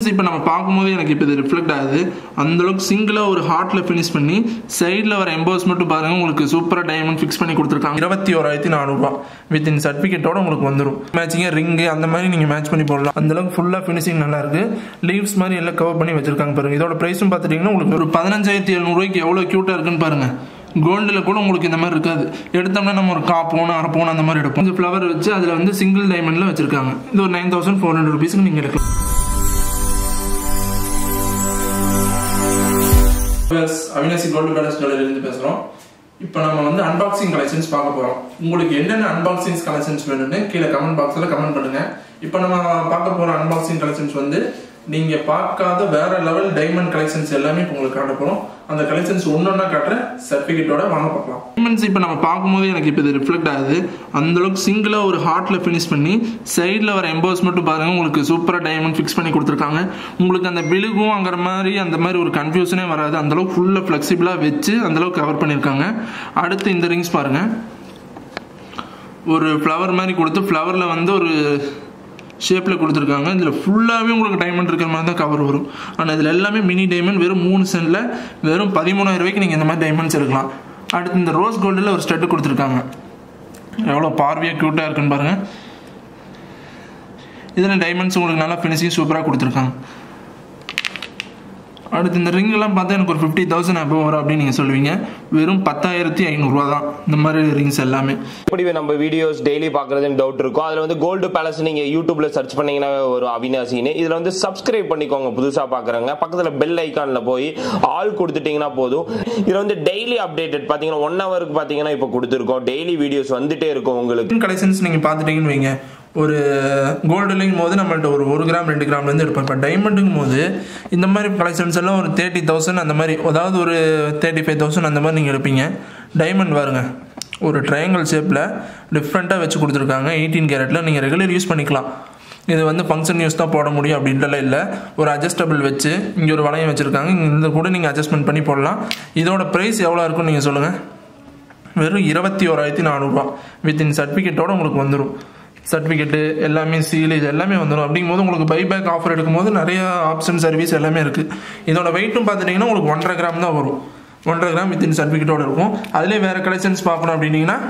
இப்போ நம்ம பார்க்கும்போது எனக்கு இப்போ இது ரிஃப்ளெக்ட் ஆகுது அந்தளவுக்கு சிங்கிளாக ஒரு ஹார்ட்டில் ஃபினிஷ் பண்ணி சைடில் வர எம்போஸ் மட்டும் பாருங்கள் உங்களுக்கு சூப்பராக டைமண்ட் ஃபிக்ஸ் பண்ணி கொடுத்துருக்காங்க இருபத்தி ஓராயிரத்தி நானூறுரூவா வித் இன் சர்டிஃபிகேட்டோட உங்களுக்கு வந்துடும் மேட்சிங்காக ரிங்கு அந்த மாதிரி நீங்கள் மேட்ச் பண்ணி போடலாம் அந்தளவுக்கு ஃபுல்லாக ஃபினிஷிங் நல்லா இருக்கு லீவ்ஸ் மாதிரி எல்லாம் கவர் பண்ணி வச்சிருக்காங்க பாருங்க இதோட ப்ரைஸும் பார்த்துட்டிங்கன்னா உங்களுக்கு ஒரு பதினஞ்சாயிரத்தி எழுநூறுவாய்க்கு எவ்வளோ க்யூட்டாக இருக்குன்னு பாருங்க கோல்டில் கூட உங்களுக்கு இந்த மாதிரி இருக்காது எடுத்தோம்னா நம்ம ஒரு கா பவுன் அரை பவுன் அந்த மாதிரி எடுப்போம் கொஞ்சம் ஃப்ளவர் வச்சு அதில் வந்து சிங்கிள் டைமண்டில் வச்சிருக்காங்க இது ஒரு நைன் தௌசண்ட் ஃபோர் ஹண்ட்ரட் ருபீஸ்க்கு நீங்கள் எடுக்கலாம் அவினாசி கோல்டு பேலஸ் இருந்து பேசுகிறோம் இப்போ நம்ம வந்து அன்பாக்சிங் கலெக்ஷன்ஸ் பார்க்க போகிறோம் உங்களுக்கு என்னென்ன அன்பாக்சிங்ஸ் கலெக்ஷன்ஸ் வேணும்னு கீழே கமெண்ட் பாக்ஸில் கமெண்ட் பண்ணுங்க இப்போ நம்ம பார்க்க போகிற அன்பாக்சிங் கலெக்ஷன்ஸ் வந்து நீங்கள் பார்க்காத வேற லெவல் டைமண்ட் கலெக்ஷன்ஸ் எல்லாமே இப்போ உங்களுக்கு காட்ட போகிறோம் அந்த கலெக்ஷன்ஸ் ஒன்றொன்னா காட்டுற சர்டிஃபிகேட்டோட வாங்க பார்க்கலாம் டைமண்ட்ஸ் இப்போ நம்ம பார்க்கும்போது எனக்கு இப்போ இது ரிஃப்ளெக்ட் ஆகுது அந்தளவுக்கு சிங்கிளாக ஒரு ஹார்ட்டில் ஃபினிஷ் பண்ணி சைடில் வர எம்போஸ் மட்டும் பாருங்கள் உங்களுக்கு சூப்பராக டைமண்ட் ஃபிக்ஸ் பண்ணி கொடுத்துருக்காங்க உங்களுக்கு அந்த விழுகும் அங்கிற மாதிரி அந்த மாதிரி ஒரு கன்ஃபியூஷனே வராது அந்தளவுக்கு ஃபுல்லாக ஃப்ளெக்சிபிளாக வச்சு அந்தளவுக்கு கவர் பண்ணியிருக்காங்க அடுத்து இந்த ரிங்ஸ் பாருங்கள் ஒரு ஃப்ளவர் மாதிரி கொடுத்து ஃப்ளவரில் வந்து ஒரு ஷேப்பில் கொடுத்துருக்காங்க இதில் ஃபுல்லாகவே உங்களுக்கு டைமண்ட் இருக்கிற மாதிரி தான் கவர் வரும் ஆனால் இதில் எல்லாமே மினி டைமண்ட் வெறும் மூணு சென்டில் வெறும் பதிமூணாயிரம் ரூபாய்க்கு நீங்கள் இந்த மாதிரி டைமண்ட்ஸ் எடுக்கலாம் அடுத்து இந்த ரோஸ் கோல்டில் ஒரு ஸ்டட்டு கொடுத்துருக்காங்க எவ்வளோ பார்வையாக க்யூட்டாக இருக்குன்னு பாருங்கள் இதில் டைமண்ட்ஸ் உங்களுக்கு நல்லா ஃபினிஷிங் சூப்பராக கொடுத்துருக்காங்க அடுத்து இந்த ரிங் எல்லாம் பார்த்தா எனக்கு ஒரு ஃபிஃப்டி தௌசண்ட் அபோவ் வரும் அப்படின்னு நீங்கள் சொல்லுவீங்க வெறும் பத்தாயிரத்தி ஐநூறுரூவா தான் இந்த மாதிரி ரிங்ஸ் எல்லாமே எப்படி நம்ம வீடியோஸ் டெய்லி பார்க்குறதுன்னு டவுட் இருக்கும் அதில் வந்து கோல்டு பேலஸ் நீங்கள் யூடியூப்ல சர்ச் பண்ணீங்கன்னா ஒரு அவினாசின்னு இதில் வந்து சப்ஸ்கிரைப் பண்ணிக்கோங்க புதுசாக பார்க்குறவங்க பக்கத்தில் பெல் ஐக்கானில் போய் ஆல் கொடுத்துட்டீங்கன்னா போதும் இதில் வந்து டெய்லி அப்டேட்டட் பார்த்தீங்கன்னா ஒன் ஹவருக்கு பார்த்தீங்கன்னா இப்போ கொடுத்துருக்கோம் டெய்லி வீடியோஸ் வந்துட்டே இருக்கும் உங்களுக்கு கலெக்ஷன்ஸ் நீங்கள் பார்த்துட்டீங்கன்னு வைங்க ஒரு கோல்டுலையும் போது நம்மள்ட்ட ஒரு ஒரு கிராம் ரெண்டு கிராம்லேருந்து எடுப்போம் இப்போ டைமண்டுங்கும் போது இந்த மாதிரி கலெக்ஷன்ஸ் எல்லாம் ஒரு தேர்ட்டி தௌசண்ட் அந்த மாதிரி அதாவது ஒரு தேர்ட்டி ஃபைவ் தௌசண்ட் அந்த மாதிரி நீங்கள் எடுப்பீங்க டைமண்ட் பாருங்க ஒரு ட்ரையாங்கிள் ஷேப்பில் டிஃப்ரெண்ட்டாக வச்சு கொடுத்துருக்காங்க எயிட்டீன் கேரட்டில் நீங்கள் ரெகுலர் யூஸ் பண்ணிக்கலாம் இது வந்து ஃபங்க்ஷன் யூஸ் தான் போட முடியும் அப்படின்றலாம் இல்லை ஒரு அட்ஜஸ்டபிள் வச்சு இங்கே ஒரு வளையம் வச்சுருக்காங்க இந்த கூட நீங்கள் அட்ஜஸ்ட்மெண்ட் பண்ணி போடலாம் இதோட ப்ரைஸ் எவ்வளோ இருக்குன்னு நீங்கள் சொல்லுங்கள் வெறும் இருபத்தி ஓராயிரத்தி நானூறுரூவா வித்தின் சர்டிஃபிகேட்டோட உங்களுக்கு வந்துடும் சர்டிஃபிகேட்டு எல்லாமே சீலேஜ் எல்லாமே வந்துடும் அப்படிங்கும்போது உங்களுக்கு பைபேக் ஆஃபர் எடுக்கும்போது நிறைய ஆப்ஷன் சர்வீஸ் எல்லாமே இருக்குது இதோட வெயிட்டும் பார்த்துட்டிங்கன்னா உங்களுக்கு ஒன்றரை கிராம் தான் வரும் ஒன்றரை கிராம் வித்தின் சர்டிஃபிகேட்டோட இருக்கும் அதிலே வேறு கலெக்ஷன்ஸ் பார்க்கணும் அப்படின்னீங்கன்னா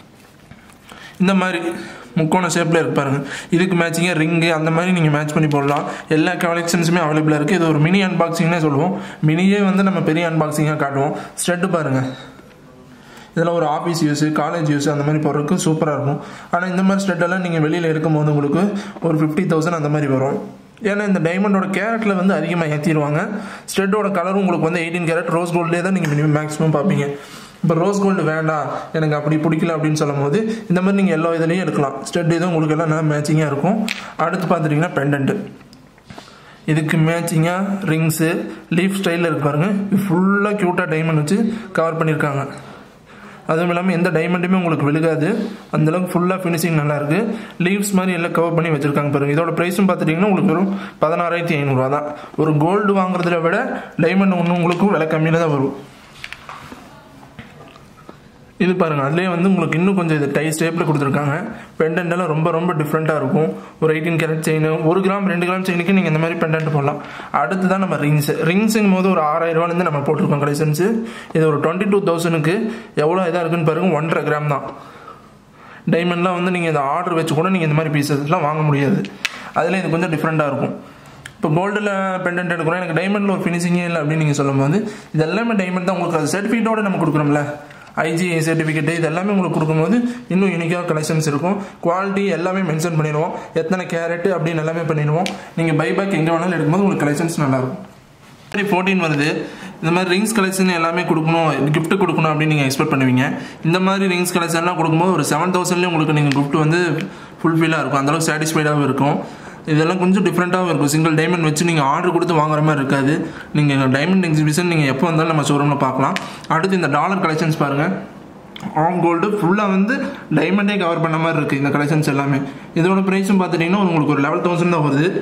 இந்த மாதிரி முக்கோண ஷேப்பில் இருக்கு பாருங்க இதுக்கு மேட்சிங்காக ரிங்கு அந்த மாதிரி நீங்கள் மேட்ச் பண்ணி போடலாம் எல்லா கலெக்ஷன்ஸுமே அவைலபிளாக இருக்குது இது ஒரு மினி அன்பாக்சிங்னே சொல்லுவோம் மினியே வந்து நம்ம பெரிய அன்பாக்சிங்காக காட்டுவோம் ஸ்டெட்டு பாருங்கள் இதெல்லாம் ஒரு ஆஃபீஸ் யூஸ் காலேஜ் யூஸ் அந்த மாதிரி போகிறதுக்கு சூப்பராக இருக்கும் ஆனால் இந்த மாதிரி ஸ்டெட்டெல்லாம் நீங்கள் வெளியில் எடுக்கும்போது உங்களுக்கு ஒரு ஃபிஃப்டி தௌசண்ட் அந்த மாதிரி வரும் ஏன்னா இந்த டைமண்டோட கேரட்டில் வந்து அதிகமாக ஏற்றிடுவாங்க ஸ்டெட்டோட கலரும் உங்களுக்கு வந்து எயிட்டீன் கேரட் ரோஸ் கோல்டே தான் நீங்கள் மினிமம் மேக்ஸிமம் பார்ப்பீங்க இப்போ ரோஸ் கோல்டு வேண்டாம் எனக்கு அப்படி பிடிக்கல அப்படின்னு சொல்லும் போது இந்த மாதிரி நீங்கள் எல்லா இதுலேயும் எடுக்கலாம் ஸ்டெட் இதுவும் உங்களுக்கு எல்லாம் நல்லா மேட்சிங்காக இருக்கும் அடுத்து பார்த்துட்டிங்கன்னா பெண்டன்ட்டு இதுக்கு மேட்சிங்காக ரிங்ஸு லீஃப் ஸ்டைலில் இருக்கு பாருங்க ஃபுல்லாக க்யூட்டாக டைமண்ட் வச்சு கவர் பண்ணியிருக்காங்க அதுவும் இல்லாமல் எந்த டைமண்டுமே உங்களுக்கு விழுகாது அந்தளவுக்கு ஃபுல்லாக ஃபினிஷிங் நல்லாயிருக்கு லீவ்ஸ் மாதிரி எல்லாம் கவர் பண்ணி வச்சுருக்காங்க பாருங்க இதோட ப்ரைஸும் பார்த்துட்டிங்கன்னா உங்களுக்கு வெறும் பதினாறாயிரத்தி ஐநூறுரூவா தான் ஒரு கோல்டு வாங்குறத விட டைமண்ட் ஒன்று உங்களுக்கும் விலை கம்மியில் தான் வரும் இது பாருங்க அதுலேயே வந்து உங்களுக்கு இன்னும் கொஞ்சம் இது டை ஸ்டேப்பில் கொடுத்துருக்காங்க பெண்டன்ட் எல்லாம் ரொம்ப ரொம்ப டிஃப்ரெண்ட்டாக இருக்கும் ஒரு எயிட்டீன் கேரட் செயின் ஒரு கிராம் ரெண்டு கிராம் செயினுக்கு நீங்கள் இந்த மாதிரி பெண்டன்ட் போடலாம் அடுத்து தான் நம்ம ரிங்ஸ் ரிங்ஸுங்கும் போது ஒரு ஆறாயிரம் ரூபாலேருந்து நம்ம போட்டிருக்கோம் கலெக்ஷன்ஸு இது ஒரு டுவெண்ட்டி டூ தௌசண்ட்க்கு எவ்வளோ இதாக இருக்குன்னு பாருங்க ஒன்றரை கிராம் தான் டைமண்ட்லாம் வந்து நீங்கள் இந்த ஆர்டர் வச்சு கூட நீங்கள் இந்த மாதிரி பீசஸ்லாம் வாங்க முடியாது அதில் இது கொஞ்சம் டிஃப்ரெண்ட்டாக இருக்கும் இப்போ கோல்டில் பெண்டன்ட் எடுக்கிறோம் எனக்கு டைமண்டில் ஒரு ஃபினிஷிங்கே இல்லை அப்படின்னு நீங்கள் சொல்லும்போது இது எல்லாமே டைமண்ட் தான் உங்களுக்கு அது சர்டிஃபிகேட்டோட நம்ம கொடுக்குறோம்ல ஐஜி சர்டிஃபிகேட் இது எல்லாமே உங்களுக்கு கொடுக்கும்போது இன்னும் யூனிக்காக கலெக்ஷன்ஸ் இருக்கும் குவாலிட்டி எல்லாமே மென்ஷன் பண்ணிடுவோம் எத்தனை கேரட் அப்படின்னு எல்லாமே பண்ணிடுவோம் நீங்கள் பைபேக் எங்கே வேணாலும் எடுக்கும்போது உங்களுக்கு கலெக்ஷன்ஸ் நல்லாயிருக்கும் சரி ஃபோர்டீன் வருது இந்த மாதிரி ரிங்ஸ் கலெக்ஷன் எல்லாமே கொடுக்கணும் கிஃப்ட் கொடுக்கணும் அப்படின்னு நீங்கள் எக்ஸ்பெக்ட் பண்ணுவீங்க இந்த மாதிரி ரிங்ஸ் கலெக்ஷன்லாம் கொடுக்கும்போது ஒரு செவன் தௌசண்ட்லேயே உங்களுக்கு நீங்கள் கிஃப்ட் வந்து ஃபுல்ஃபில்லாக இருக்கும் அந்தளவுக்கு சாட்டிஸ்ஃபைடாகவும் இருக்கும் இதெல்லாம் கொஞ்சம் டிஃப்ரெண்ட்டாகவும் இருக்கும் சிங்கிள் டைமண்ட் வச்சு நீங்கள் ஆர்டர் கொடுத்து வாங்குற மாதிரி இருக்காது நீங்கள் டைமண்ட் எக்ஸிபிஷன் நீங்கள் எப்போ வந்தாலும் நம்ம ஷோரூமில் பார்க்கலாம் அடுத்து இந்த டாலர் கலெக்ஷன்ஸ் பாருங்கள் ஆம் கோல்டு ஃபுல்லாக வந்து டைமண்டே கவர் பண்ண மாதிரி இருக்குது இந்த கலெக்ஷன்ஸ் எல்லாமே இதோட ப்ரைஸும் பார்த்துட்டிங்கன்னா உங்களுக்கு ஒரு லெவல் தௌசண்ட் தான் வருது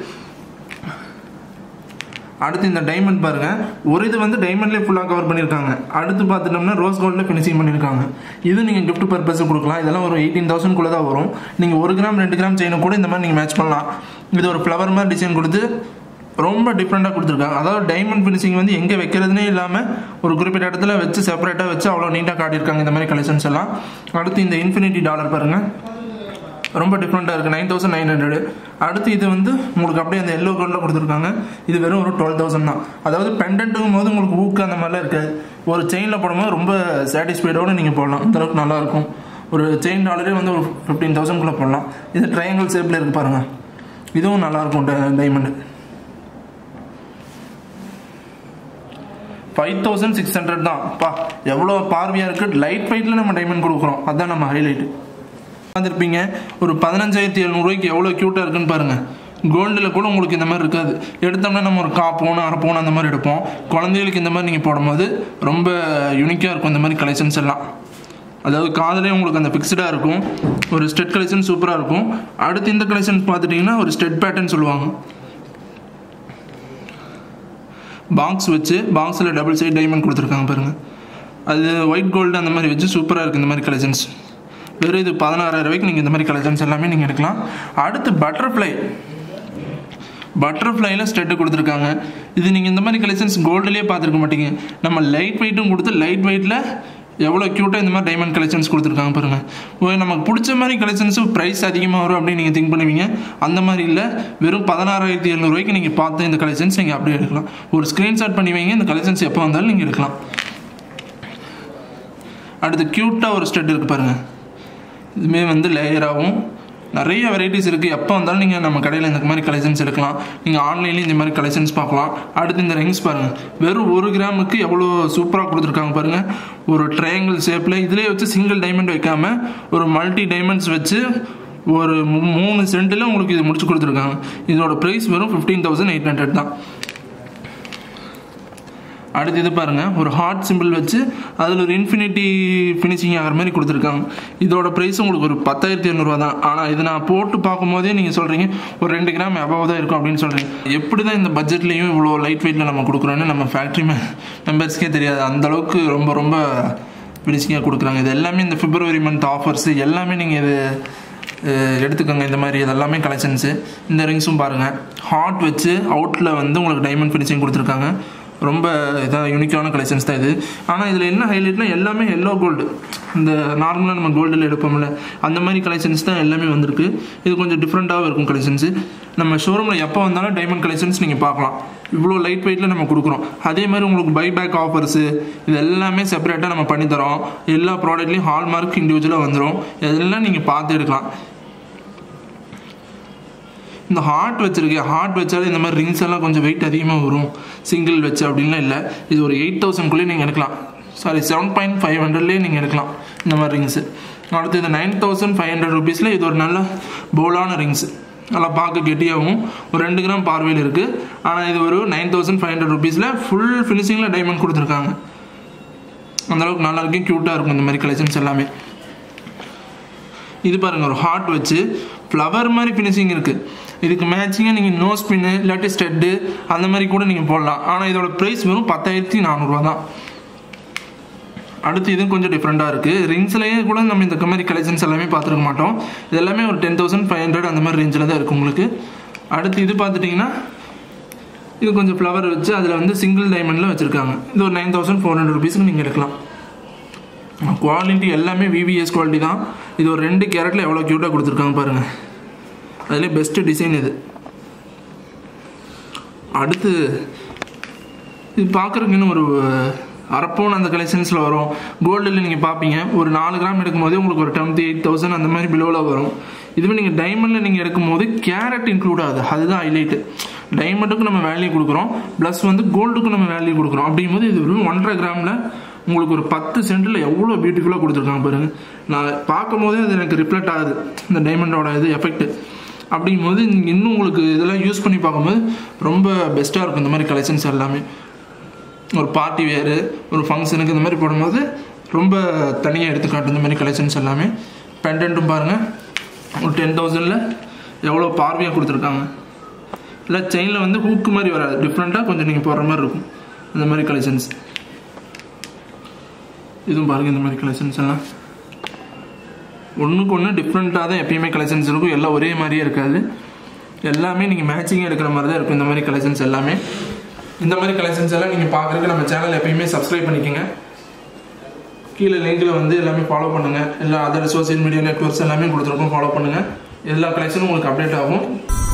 அடுத்து இந்த டைமண்ட் பாருங்க ஒரு இது வந்து டைமண்ட்லேயே ஃபுல்லாக கவர் பண்ணியிருக்காங்க அடுத்து பார்த்துட்டோம்னா ரோஸ் கோல்டில் ஃபினிஷிங் பண்ணியிருக்காங்க இது நீங்கள் கிஃப்ட் பர்பஸ் கொடுக்கலாம் இதெல்லாம் ஒரு எயிட்டீன் தௌசண்ட்குள்ளே தான் வரும் நீங்கள் ஒரு கிராம் ரெண்டு கிராம் செயினை கூட இந்த மாதிரி நீங்கள் மேட்ச் பண்ணலாம் இது ஒரு ஃப்ளவர் மாதிரி டிசைன் கொடுத்து ரொம்ப டிஃப்ரெண்ட்டாக கொடுத்துருக்காங்க அதாவது டைமண்ட் ஃபினிஷிங் வந்து எங்கே வைக்கிறதுனே இல்லாமல் ஒரு குறிப்பிட்ட இடத்துல வச்சு செப்பரேட்டாக வச்சு அவ்வளோ நீட்டாக காட்டியிருக்காங்க இந்த மாதிரி கலெக்ஷன்ஸ் எல்லாம் அடுத்து இந்த இன்ஃபினிட்டி டாலர் பாருங்கள் ரொம்ப டிஃப்ரெண்ட்டாக இருக்குது நைன் தௌசண்ட் நைன் ஹண்ட்ரடு அடுத்து இது வந்து உங்களுக்கு அப்படியே அந்த எல்லோ கோல்டில் கொடுத்துருக்காங்க இது வெறும் ஒரு டுவெல் தௌசண்ட் தான் அதாவது பெண்டன்ட்டுங்கும் போது உங்களுக்கு ஊக்கு அந்த மாதிரிலாம் இருக்காது ஒரு செயினில் போடும்போது ரொம்ப சாட்டிஸ்ஃபைடோடு நீங்கள் போடலாம் அந்தளவுக்கு நல்லாயிருக்கும் ஒரு செயின் டாலரே வந்து ஒரு ஃபிஃப்டீன் தௌசண்ட்குள்ளே போடலாம் இது ட்ரையாங்கிள் ஷேப்பில் இருக்குது பாருங்கள் இதுவும் நல்லாயிருக்கும் diamond five thousand six hundred தான் பா எவ்வளோ பார்வையாக இருக்குது லைட் வெயிட்டில் நம்ம டைமண்ட் கொடுக்குறோம் அதுதான் நம்ம ஹைலைட்டு பார்த்துருப்பீங்க ஒரு பதினஞ்சாயிரத்தி எழுநூறுவாய்க்கு எவ்வளோ க்யூட்டாக இருக்குன்னு பாருங்கள் கோல்டில் கூட உங்களுக்கு இந்த மாதிரி இருக்காது எடுத்தோம்னா நம்ம ஒரு கா பவுன் அரை பவுன் அந்த மாதிரி எடுப்போம் குழந்தைகளுக்கு இந்த மாதிரி நீங்கள் போடும்போது ரொம்ப யூனிக்காக இருக்கும் இந்த மாதிரி கலெக்ஷன்ஸ் எல்லாம் அதாவது காதலே உங்களுக்கு அந்த ஃபிக்ஸ்டாக இருக்கும் ஒரு ஸ்டெட் கலெக்ஷன் சூப்பராக இருக்கும் அடுத்து இந்த கலெக்ஷன்ஸ் பார்த்துட்டிங்கன்னா ஒரு ஸ்டெட் பேட்டர்ன் சொல்லுவாங்க பாக்ஸ் வச்சு பாக்ஸில் டபுள் சைட் டைமண்ட் கொடுத்துருக்காங்க பாருங்கள் அது ஒயிட் கோல்டு அந்த மாதிரி வச்சு சூப்பராக இருக்குது இந்த மாதிரி கலெக்ஷன்ஸ் வெறும் இது பதினாறாயிரம் ரூபாய்க்கு நீங்கள் இந்த மாதிரி கலெக்ஷன்ஸ் எல்லாமே நீங்கள் எடுக்கலாம் அடுத்து பட்டர்ஃப்ளை பட்டர்ஃப்ளைல ஸ்டெட்டு கொடுத்துருக்காங்க இது நீங்கள் இந்த மாதிரி கலெக்ஷன்ஸ் கோல்டுலேயே பார்த்துருக்க மாட்டீங்க நம்ம லைட் வெயிட்டும் கொடுத்து லைட் வெயிட்டில் எவ்வளோ க்யூட்டாக இந்த மாதிரி டைமண்ட் கலெக்ஷன்ஸ் கொடுத்துருக்காங்க பாருங்கள் ஓ நமக்கு பிடிச்ச மாதிரி கலெக்ஷன்ஸும் ப்ரைஸ் அதிகமாக வரும் அப்படின்னு நீங்கள் திங்க் பண்ணுவீங்க அந்த மாதிரி இல்லை வெறும் பதினாறாயிரத்தி எழுநூறுவாய்க்கு நீங்கள் பார்த்த இந்த கலெக்ஷன்ஸ் நீங்கள் அப்படியே எடுக்கலாம் ஒரு ஸ்க்ரீன்ஷாட் பண்ணி வைங்க இந்த கலெக்ஷன்ஸ் எப்போ வந்தாலும் நீங்கள் எடுக்கலாம் அடுத்து க்யூட்டாக ஒரு ஸ்டெட் இருக்குது பாருங்கள் இதுமே வந்து லேயராகவும் நிறைய வெரைட்டிஸ் இருக்குது எப்போ வந்தாலும் நீங்கள் நம்ம கடையில் இந்த மாதிரி கலெக்ஷன்ஸ் எடுக்கலாம் நீங்கள் ஆன்லைன்லேயும் இந்த மாதிரி கலெக்ஷன்ஸ் பார்க்கலாம் அடுத்து இந்த ரிங்ஸ் பாருங்கள் வெறும் ஒரு கிராமுக்கு எவ்வளோ சூப்பராக கொடுத்துருக்காங்க பாருங்கள் ஒரு ட்ரையாங்கிள் ஷேப்பில் இதிலே வச்சு சிங்கிள் டைமண்ட் வைக்காமல் ஒரு மல்டி டைமண்ட்ஸ் வச்சு ஒரு மூ- மூணு சென்ட்டில் உங்களுக்கு இது முடிச்சு கொடுத்துருக்காங்க இதோட ப்ரைஸ் வெறும் ஃபிஃப்டீன் தௌசண்ட் எயிட் ஹண்ட்ரட் தான் அடுத்து இது பாருங்கள் ஒரு ஹார்ட் சிம்பிள் வச்சு அதில் ஒரு இன்ஃபினிட்டி ஃபினிஷிங் ஆகிற மாதிரி கொடுத்துருக்காங்க இதோட ப்ரைஸ் உங்களுக்கு ஒரு பத்தாயிரத்தி இரநூறுவா தான் ஆனால் இது நான் போட்டு பார்க்கும்போதே நீங்கள் சொல்கிறீங்க ஒரு ரெண்டு கிராம் அபவ் தான் இருக்கும் அப்படின்னு சொல்கிறீங்க எப்படி தான் இந்த பட்ஜெட்லேயும் இவ்வளோ லைட் வெயிட்டில் நம்ம கொடுக்குறோன்னு நம்ம ஃபேக்ட்ரி மெம்பர்ஸ்க்கே தெரியாது அந்த அளவுக்கு ரொம்ப ரொம்ப ஃபினிஷிங்காக கொடுக்குறாங்க இது எல்லாமே இந்த பிப்ரவரி மந்த் ஆஃபர்ஸ் எல்லாமே நீங்கள் இது அஹ், எடுத்துக்கோங்க இந்த மாதிரி இதெல்லாமே கலெக்ஷன்ஸு இந்த ரிங்ஸும் பாருங்கள் ஹார்ட் வச்சு அவுட்டில் வந்து உங்களுக்கு டைமண்ட் ஃபினிஷிங் கொடுத்துருக்காங்க ரொம்ப இதாக யூனிக்கான கலெக்ஷன்ஸ் தான் இது ஆனால் இதில் என்ன ஹைலைட்னா எல்லாமே எல்லோ கோல்டு இந்த நார்மலாக நம்ம கோல்டில் எடுப்போம்ல அந்த மாதிரி கலெக்ஷன்ஸ் தான் எல்லாமே வந்திருக்கு இது கொஞ்சம் டிஃப்ரெண்ட்டாகவும் இருக்கும் கலெக்ஷன்ஸு நம்ம ஷோரூமில் எப்போ வந்தாலும் டைமண்ட் கலெக்ஷன்ஸ் நீங்கள் பார்க்கலாம் இவ்வளோ லைட் வெயிட்டில் நம்ம கொடுக்குறோம் அதே மாதிரி உங்களுக்கு பைபேக் ஆஃபர்ஸு இது எல்லாமே செப்பரேட்டாக நம்ம பண்ணி தரோம் எல்லா ப்ராடக்ட்லேயும் ஹால்மார்க் இண்டிவிஜுவலாக வந்துடும் இதெல்லாம் நீங்கள் பார்த்து எடுக்கலாம் இந்த ஹார்ட் வச்சிருக்கேன் ஹார்ட் வச்சாலே இந்த மாதிரி ரிங்ஸ் எல்லாம் கொஞ்சம் வெயிட் அதிகமாக வரும் சிங்கிள் வச்சு அப்படின்லாம் இல்லை இது ஒரு எயிட் தௌசண்ட்குள்ளேயே நீங்கள் எடுக்கலாம் சாரி செவன் பாயிண்ட் ஃபைவ் ஹண்ட்ரட்லேயே நீங்கள் எடுக்கலாம் இந்த மாதிரி ரிங்ஸு அடுத்து இந்த நைன் தௌசண்ட் ஃபைவ் ஹண்ட்ரட் ருபீஸில் இது ஒரு நல்ல போலான ரிங்ஸ் நல்லா பார்க்க கெட்டியாகவும் ஒரு ரெண்டு கிராம் பார்வையில் இருக்குது ஆனால் இது ஒரு நைன் தௌசண்ட் ஃபைவ் ஹண்ட்ரட் ருபீஸில் ஃபுல் ஃபினிஷிங்கில் டைமண்ட் கொடுத்துருக்காங்க அந்தளவுக்கு நல்லா இருக்கும் க்யூட்டாக இருக்கும் இந்த மாதிரி கலெக்ஷன்ஸ் எல்லாமே இது பாருங்க ஒரு ஹார்ட் வச்சு ஃப்ளவர் மாதிரி ஃபினிஷிங் இருக்குது இதுக்கு மேட்சிங்காக நீங்கள் நோஸ் பின்னு இல்லாட்டி ஸ்டெட்டு அந்த மாதிரி கூட நீங்கள் போடலாம் ஆனால் இதோட ப்ரைஸ் வெறும் பத்தாயிரத்தி நானூறுரூவா தான் அடுத்து இதுவும் கொஞ்சம் டிஃப்ரெண்ட்டாக இருக்குது ரிங்ஸ்லேயே கூட நம்ம இந்த மாதிரி கலெக்ஷன்ஸ் எல்லாமே பார்த்துருக்க மாட்டோம் இது எல்லாமே ஒரு டென் தௌசண்ட் ஃபைவ் ஹண்ட்ரட் அந்த மாதிரி ரேஞ்சில் தான் இருக்குது உங்களுக்கு அடுத்து இது பார்த்துட்டிங்கன்னா இது கொஞ்சம் ஃப்ளவர் வச்சு அதில் வந்து சிங்கிள் டைமண்டில் வச்சுருக்காங்க இது ஒரு நைன் தௌசண்ட் ஃபோர் ஹண்ட்ரட் ருபீஸ்க்கு நீங்கள் எடுக்கலாம் குவாலிட்டி எல்லாமே விவிஎஸ் குவாலிட்டி தான் இது ஒரு ரெண்டு கேரட்டில் எவ்வளோ க்யூட்டாக கொடுத்துருக்காங்க பாருங்கள் அதிலே பெஸ்ட்டு டிசைன் இது அடுத்து இது பார்க்குறதுக்கு இன்னும் ஒரு அரப்போன் அந்த கலெக்ஷன்ஸில் வரும் கோல்டில் நீங்கள் பார்ப்பீங்க ஒரு நாலு கிராம் எடுக்கும்போதே உங்களுக்கு ஒரு டுவெண்ட்டி எயிட் தௌசண்ட் அந்த மாதிரி பிலோவில் வரும் இதுவே நீங்கள் டைமண்டில் நீங்கள் எடுக்கும்போது கேரட் இன்க்ளூட் ஆகுது அதுதான் ஹைலைட்டு டைமண்டுக்கு நம்ம வேல்யூ கொடுக்குறோம் ப்ளஸ் வந்து கோல்டுக்கு நம்ம வேல்யூ கொடுக்குறோம் அப்படிங்கும்போது இது வெறும் ஒன்றரை கிராமில் உங்களுக்கு ஒரு பத்து சென்டில் எவ்வளோ பியூட்டிஃபுல்லாக கொடுத்துருக்காங்க பாருங்க நான் பார்க்கும் போதே அது எனக்கு ரிஃப்ளெக்ட் ஆகுது இந்த டைமண்டோட இது எஃபெக்ட் அப்படிங்கும்போது நீங்க இன்னும் உங்களுக்கு இதெல்லாம் யூஸ் பண்ணி பார்க்கும்போது ரொம்ப பெஸ்ட்டாக இருக்கும் இந்த மாதிரி கலெக்ஷன்ஸ் எல்லாமே ஒரு பார்ட்டி வேறு ஒரு ஃபங்க்ஷனுக்கு இந்த மாதிரி போடும்போது ரொம்ப தனியாக எடுத்து காட்டும் இந்த மாதிரி கலெக்ஷன்ஸ் எல்லாமே பெண்டன்ட்டும் பாருங்கள் ஒரு டென் தௌசண்டில் எவ்வளோ பார்வையாக கொடுத்துருக்காங்க இல்லை செயினில் வந்து ஹூக்கு மாதிரி வராது டிஃப்ரெண்ட்டாக கொஞ்சம் நீங்கள் போடுற மாதிரி இருக்கும் இந்த மாதிரி கலெக்ஷன்ஸ் இதுவும் பாருங்கள் இந்த மாதிரி கலெக்ஷன்ஸ் எல்லாம் ஒன்றுக்கு ஒன்று டிஃப்ரெண்ட்டாக தான் எப்பயுமே கலெக்ஷன்ஸ் இருக்கும் எல்லாம் ஒரே மாதிரியே இருக்காது எல்லாமே நீங்கள் மேட்சிங்காக எடுக்கிற மாதிரி தான் இருக்கும் இந்த மாதிரி கலெக்ஷன்ஸ் எல்லாமே இந்த மாதிரி கலெக்ஷன்ஸ் எல்லாம் நீங்கள் பார்க்குறதுக்கு நம்ம சேனல் எப்பயுமே சப்ஸ்கிரைப் பண்ணிக்கோங்க கீழே லிங்கில் வந்து எல்லாமே ஃபாலோ பண்ணுங்கள் எல்லா அதர் சோஷியல் மீடியா நெட்ஒர்க்ஸ் எல்லாமே கொடுத்துருக்கோம் ஃபாலோ பண்ணுங்கள் எல்லா கலெக்ஷனும் உங்களுக்கு அப்டேட் ஆகும்